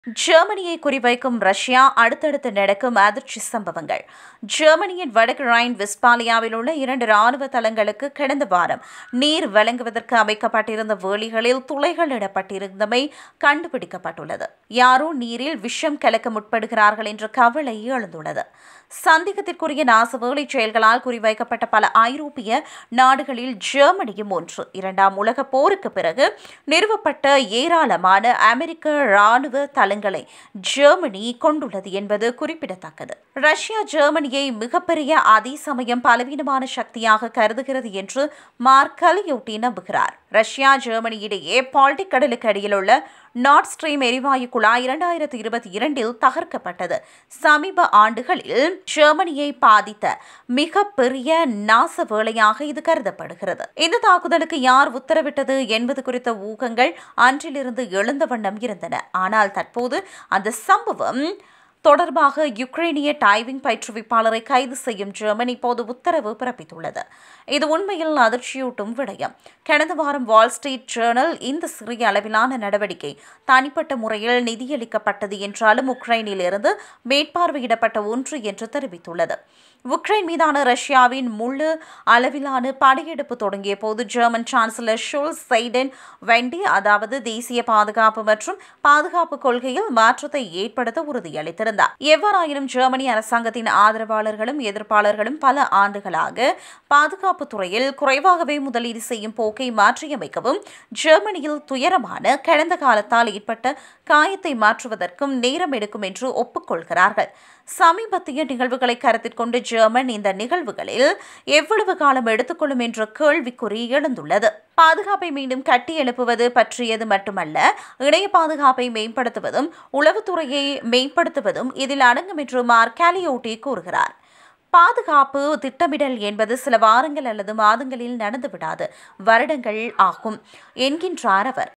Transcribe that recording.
ஜெர்மனியை குறிவைக்கும் Russia அடுத்தடுத்து நடக்கும் அதிர்ச்சி சம்பவங்கள் ஜெர்மனியின் வடக்கு ரைன் வெஸ்பாலியாவில் உள்ள இரண்டு ராணுவ தளங்களுக்கு கடந்த வாரம் நீர் வழங்குவதற்கு அமைக்கப்பட்டிருந்த வேலிகளில் துளைகள் இடப்பட்டிருந்தமை கண்டுபிடிக்கப்பட்டுள்ளது யாரோ நீரில் விஷம் கலக்க முற்படுகிறார்கள் என்ற கவலை எழுந்துள்ளது சந்தேகத்திற்குரிய நாசவேலை செயல்களால் குறிவைக்கப்பட்ட பல ஐரோப்பிய நாடுகளில் ஜெர்மனியும் ஒன்று இரண்டாம் உலக போருக்கு பிறகு நிறுவப்பட்ட ஏராளமான அமெரிக்க ராணுவ தளங்களை ஜெர்மனி கொண்டுள்ளது என்பது குறிப்பிடத்தக்கது ரஷ்யா ஜெர்மனியை மிகப்பெரிய அதே சமயம் பலவீனமான சக்தியாக கருதுகிறது என்று மார்க் கலியோட்டி நம்புகிறார் ரஷ்யா ஜெர்மனி இடையே பால்டிக் கடலுக்கு அடியில் உள்ள நார்ட் ஸ்ட்ரீம் எரிவாயு குழாய் இரண்டாயிரத்தி இருபத்தி இரண்டில் தகர்க்கப்பட்டது சமீப ஆண்டுகளில் ஜெர்மனியை பாதித்த மிக பெரிய நாச வேலையாக இது கருதப்படுகிறது இந்த தாக்குதலுக்கு யார் உத்தரவிட்டது என்பது குறித்த ஊகங்கள் அன்றிலிருந்து எழுந்த வண்ணம் இருந்தன ஆனால் தற்போது அந்த சம்பவம் தொடர்பாக யுக்ரைனிய டைவிங் பயிற்றுவிப்பாளரை கைது செய்யும் ஜெர்மனி இப்போது உத்தரவு பிறப்பித்துள்ளது இது உண்மையில் அதிர்ச்சியூட்டும் விடயம் கடந்த வாரம் வால் ஸ்ட்ரீட் ஜேர்னல் இந்த சிறிய அளவிலான நடவடிக்கை தனிப்பட்ட முறையில் நிதியளிக்கப்பட்டது என்றாலும் உக்ரைனில் இருந்து மேற்பார்வையிடப்பட்ட ஒன்று என்று தெரிவித்துள்ளது உக்ரைன் மீதான ரஷ்யாவின் முழு அளவிலான படையெடுப்பு தொடங்கிய போது ஜெர்மன் சான்சலர் ஷுல் சைடன் வெண்டி அதாவது தேசிய பாதுகாப்பு மற்றும் பாதுகாப்பு கொள்கையில் மாற்றத்தை ஏற்படுத்த உறுதியளித்திருந்தார் எவ்வாறாயினும் ஜெர்மனி அரசாங்கத்தின் ஆதரவாளர்களும் எதிர்ப்பாளர்களும் பல ஆண்டுகளாக பாதுகாப்பு துறையில் குறைவாகவே முதலீடு செய்யும் போக்கை மாற்றியமைக்கவும் ஜெர்மனியில் துயரமான கடந்த காலத்தால் ஏற்பட்ட காயத்தை மாற்றுவதற்கும் நேரம் எடுக்கும் என்று ஒப்புக்கொள்கிறார்கள் சமீபத்திய நிகழ்வுகளை கருத்தில் கொண்டு ஜெர்மன் இந்த நிகழ்வுகளில் எவ்வளவு காலம் எடுத்துக்கொள்ளும் என்ற கேள்விக்குறி எழுந்துள்ளது பாதுகாப்பை மீண்டும் கட்டி எழுப்புவது பற்றியது மட்டுமல்ல இணைய பாதுகாப்பை மேம்படுத்துவதும் உளவுத்துறையை மேம்படுத்துவதும் இதில் அடங்கும் என்று மார்க் கேலியோட்டி கூறுகிறார் பாதுகாப்பு திட்டமிடல் என்பது சில வாரங்கள் அல்லது மாதங்களில் நடந்துவிடாது வருடங்கள் ஆகும் என்கின்றார் அவர்